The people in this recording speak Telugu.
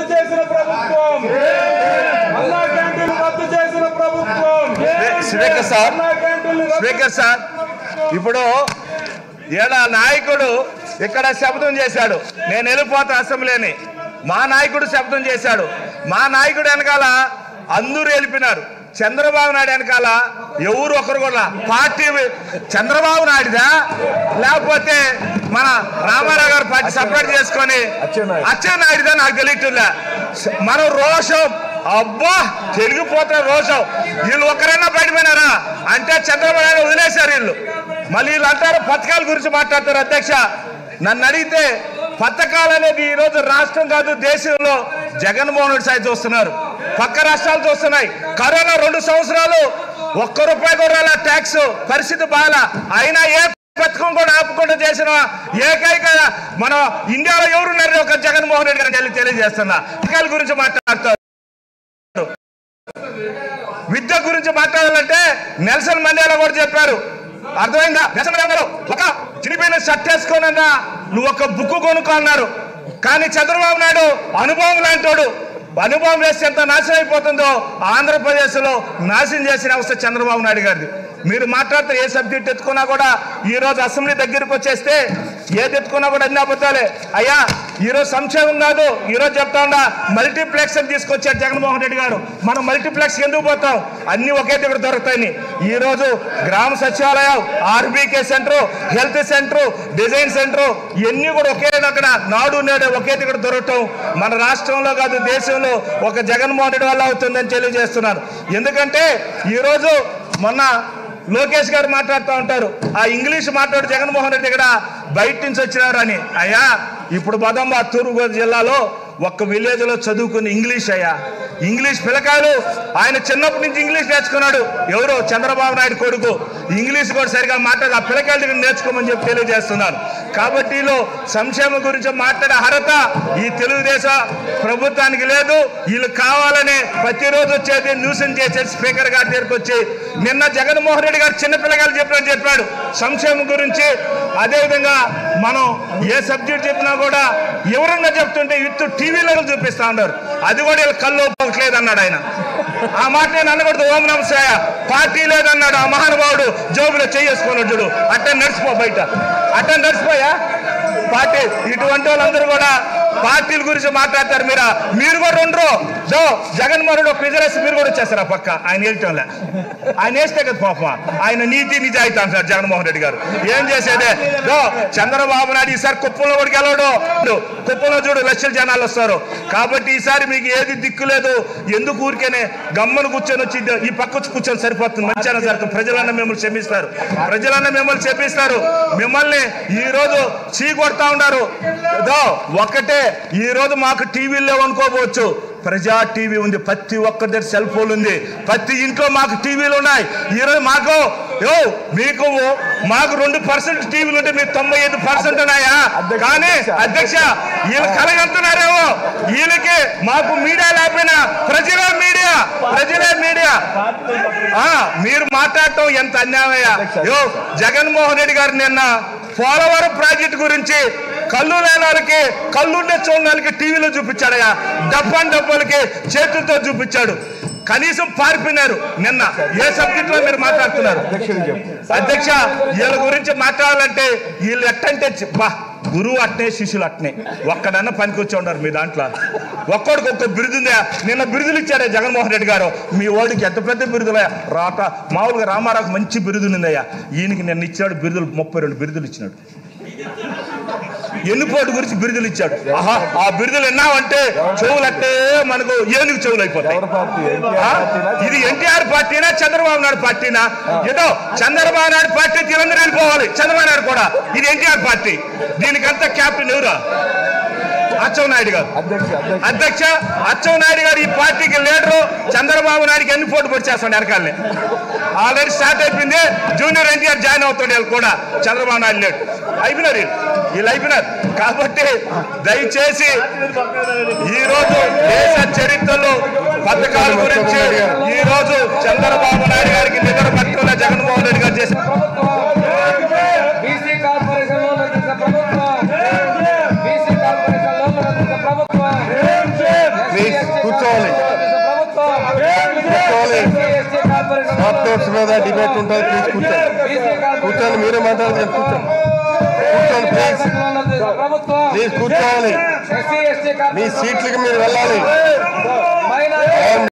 చేసిన ప్రభుత్వం అన్నా క్యాంటీన్ రద్దు చేసిన ప్రభుత్వం స్పీకర్ సార్ అన్నా క్యాంటీన్ రద్దు స్పీకర్ సార్ ఇప్పుడు ఈడ నాయకుడు ఇక్కడ శబ్దం చేశాడు నేను వెళ్ళిపోతా అసెంబ్లీని మా నాయకుడు శబ్దం చేశాడు మా నాయకుడు వెనకాల అందరూ వెళ్ళిపోయినారు చంద్రబాబు నాయుడు వెనకాల ఎవరు ఒకరు కూడా పార్టీ చంద్రబాబు నాయుడుదా లేకపోతే మన రామారావు గారు పార్టీ సపరేట్ చేసుకొని అచ్చెన్నాయుడుదా నాకు తెలియట్లే మనం రోషం అబ్బా తిరిగిపోతే రోషం వీళ్ళు ఒక్కరైనా బయటపోయినారా అంటే చంద్రబాబు నాయుడు వదిలేశారు వీళ్ళు మళ్ళీ వీళ్ళు అంటారు పథకాల గురించి మాట్లాడతారు అధ్యక్ష నన్ను అడిగితే పథకాలు అనేది ఈ రోజు రాష్ట్రం కాదు దేశంలో జగన్మోహన్ రెడ్డి సాయి చూస్తున్నారు పక్క రాష్ట్రాలు చూస్తున్నాయి కరోనా రెండు సంవత్సరాలు ఒక్క రూపాయి కూడా రాలా ట్యాక్స్ పరిస్థితి బాగా అయినా ఏ పథకం కూడా ఆపకుండా చేసిన ఏకైక మన ఇండియాలో ఎవరున్నారు ఒక జగన్మోహన్ రెడ్డి గారిని తెలియ- తెలియజేస్తున్నా పథకాల గురించి మాట్లాడతారు విద్య గురించి మాట్లాడాలంటే నెల్సన్ మండేలా కూడా చెప్పారు అర్థమైందా నెల్సన్ మండేలా గారు ఒక చినిపోయిన షర్ట్ వేసుకోనన్నా నువ్వు ఒక బుక్ కొనుక్కో అన్నారు కానీ చంద్రబాబు నాయుడు అనుభవం లాంటోడు అనుభవం వేస్తే ఎంత నాశనం అయిపోతుందో ఆంధ్రప్రదేశ్లో నాశనం చేసిన అవస్థ చంద్రబాబు నాయుడు గారిది మీరు మాట్లాడితే ఏ సబ్జెక్ట్ ఎత్తుకున్నా కూడా ఈ రోజు అసెంబ్లీ దగ్గరికి వచ్చేస్తే ఏది ఎత్తుకున్నా కూడా అన్ని అబద్ధాలే అయ్యా ఈ రోజు సంక్షేమం కాదు ఈ రోజు చెప్తా ఉండా మల్టీప్లెక్స్ అని తీసుకొచ్చారు జగన్మోహన్ రెడ్డి గారు మనం మల్టీప్లెక్స్ ఎందుకు పోతాం అన్ని ఒకే దగ్గర దొరుకుతాయి ఈ రోజు గ్రామ సచివాలయం RBK centre health centre design centre ఇవన్నీ కూడా ఒకే అక్కడ నాడు నేడు ఒకే దగ్గర దొరకటం మన రాష్ట్రంలో కాదు దేశంలో ఒక జగన్మోహన్ రెడ్డి వల్ల అవుతుందని తెలియజేస్తున్నాను ఎందుకంటే ఈరోజు మొన్న లోకేష్ గారు మాట్లాడుతూ ఉంటారు ఆ ఇంగ్లీష్ మాట్లాడు జగన్మోహన్ రెడ్డి ఇక్కడ బయట నుంచి వచ్చినారు అని అయ్యా ఇప్పుడు బదంబా తూర్పుగోదావరి జిల్లాలో ఒక్క విలేజ్ లో చదువుకుని ఇంగ్లీష్ అయ్యా ఇంగ్లీష్ పిల్లకాయలు ఆయన చిన్నప్పటి నుంచి ఇంగ్లీష్ నేర్చుకున్నాడు ఎవరు చంద్రబాబు నాయుడు కొడుకు ఇంగ్లీష్ కూడా సరిగా మాట్లాడి ఆ పిల్లకాయల దగ్గర నేర్చుకోమని చెప్పి తెలియజేస్తున్నాను కాబట్టి వీళ్ళు సంక్షేమం గురించి మాట్లాడే అర్హత ఈ తెలుగుదేశం ప్రభుత్వానికి లేదు వీళ్ళు కావాలని ప్రతిరోజు వచ్చేది న్యూసెన్స్ చేసేది స్పీకర్ గారి దగ్గరికి వచ్చి నిన్న జగన్మోహన్ రెడ్డి గారు చిన్న పిల్లగాలు చెప్పినట్టు చెప్పాడు సంక్షేమం గురించి అదేవిధంగా మనం ఏ సబ్జెక్ట్ చెప్పినా కూడా వివరంగా చెప్తుంటే విత్ టీవీలో చూపిస్తా ఉన్నారు అది కూడా వీళ్ళ కళ్ళు ఒప్పట్లేదు అన్నాడు ఆయన ఆ మాట నేను అనకూడదు ఓం నమస్కాయ పార్టీ లేదన్నాడు ఆ మహానుభావుడు జోబులో చేసుకున్నాడు చూడు అట్టే నడిచిపో బయట అట్టే నడిచిపోయా పార్టీ ఇటువంటి వాళ్ళందరూ కూడా పార్టీల గురించి మాట్లాడతారు మీరు మీరు కూడా ఉండరు జో జగన్మోహన్ రెడ్డి ఒక బిజినెస్ మీరు కూడా వచ్చేస్తారు ఆ పక్క ఆయన వేయటంలే ఆయన వేస్తే కదా పాపం ఆయన నీతి నిజాయితీ అంటారు జగన్మోహన్ రెడ్డి గారు ఏం చేసేదే జో చంద్రబాబు నాయుడు ఈసారి కుప్పంలో కూడా గెలవడు కుప్పంలో చూడు లక్షల జనాలు వస్తారు కాబట్టి ఈసారి మీకు ఏది దిక్కు లేదు ఎందుకు ఊరికేనే గమ్మను కూర్చొని వచ్చి ఈ పక్క వచ్చి కూర్చొని సరిపోతుంది మంచిగా జరుగుతుంది ప్రజలన్న మిమ్మల్ని క్షమిస్తారు ప్రజలన్న మిమ్మల్ని చెప్పిస్తారు మిమ్మల్ని ఈ రోజు చీ కొడతా ఉన్నారు ఏదో ఒకటే ఈ రోజు మాకు టీవీలు లేవు అనుకోవచ్చు ప్రజా టీవీ ఉంది ప్రతి ఒక్కరి దగ్గర సెల్ ఫోన్ ఉంది ప్రతి ఇంట్లో మాకు టీవీలు ఉన్నాయి ఈ రోజు మాకు యో మీకు మాకు రెండు పర్సెంట్ టీవీలు ఉంటే మీకు తొంభై ఐదు పర్సెంట్ ఉన్నాయా కానీ అధ్యక్ష వీళ్ళు కలగంటున్నారేమో వీళ్ళకి మాకు మీడియా లేకపోయినా ప్రజలే మీడియా ప్రజలే మీడియా ఆ, మీరు మాట్లాడటం ఎంత అన్యాయమయ్యా యో జగన్మోహన్ రెడ్డి గారు నిన్న పోలవరం ప్రాజెక్టు గురించి కళ్ళు లేని వాళ్ళకి కళ్ళుండే చూడని వాళ్ళకి టీవీలో చూపించాడయ్యా డబ్బాన్ డబ్బాలకి చేతులతో చూపించాడు కనీసం పారిపోయినారు నిన్న ఏ సబ్జెక్ట్ లో మీరు మాట్లాడుతున్నారు అధ్యక్ష వీళ్ళ గురించి మాట్లాడాలంటే వీళ్ళు ఎట్టంటే చి- బా గురువు అట్నే శిష్యులు అట్నే ఒక్కడన్నా పనికి వచ్చి ఉన్నారు మీ దాంట్లో ఒక్కడికి ఒక్క బిరుదుందా నిన్న బిరుదులు ఇచ్చారే జగన్మోహన్ రెడ్డి గారు మీ ఓడికి ఎంత పెద్ద బిరుదులయ్యా రాత మామూలుగా రామారావుకి మంచి బిరుదులు ఉందయ్యా ఈయనకి నిన్న ఇచ్చాడు బిరుదులు ముప్పై రెండు బిరుదులు ఇచ్చినాడు ఎన్నుపోటు గురించి బిరుదులు ఇచ్చాడు ఆహా ఆ బిరుదులు విన్నావంటే చెవులట్టే మనకు ఏనుగు చెవులు అయిపోతాయి ఆ? ఇది ఎన్టీఆర్ పార్టీనా చంద్రబాబు నాయుడు పార్టీనా ఏదో చంద్రబాబు నాయుడు పార్టీ తిరందరూ వెళ్ళిపోవాలి చంద్రబాబు నాయుడు కూడా ఇది ఎన్టీఆర్ పార్టీ దీనికంతా క్యాప్టెన్ ఎవరు అచ్చెన్నాయుడు గారు అధ్యక్ష అచ్చెన్నాయుడు గారు ఈ పార్టీకి లీడరు చంద్రబాబు నాయుడుకి ఎన్ని పోటీ పొడి చేస్తాడు వెనకాలనే ఆల్రెడీ స్టార్ట్ అయిపోయింది జూనియర్ ఎన్టీఆర్ జాయిన్ అవుతాడు వీళ్ళు కూడా చంద్రబాబు నాయుడు లేడు అయిపోయినారు వీళ్ళు వీళ్ళు అయిపోయినారు కాబట్టి దయచేసి ఈ రోజు దేశ చరిత్రలో పథకాల గురించి ఈ రోజు చంద్రబాబు నాయుడు గారికి నిద్ర పట్టుకున్న జగన్మోహన్ రెడ్డి గారు చేసిన బీసీ కార్పొరేషన్ లోన్ అందించిన ప్రభుత్వం బీసీ కార్పొరేషన్ లోన్ అందించిన ప్రభుత్వం కూర్చోవాలి ఎస్టీ కార్పొరేషన్ సాఫ్ట్ నోట్స్ మీద డిబేట్ ఉంటుంది ప్లీజ్ కూర్చోండి బీసీ కూర్చోండి మీరే మాట్లాడతారు కూర్చోండి కూర్చోండి ప్లీజ్ ప్రభుత్వం ప్లీజ్ కూర్చోవాలి ఎస్సీ ఎస్టీ మీ సీట్లకి మీరు వెళ్ళాలి మైనారిటీ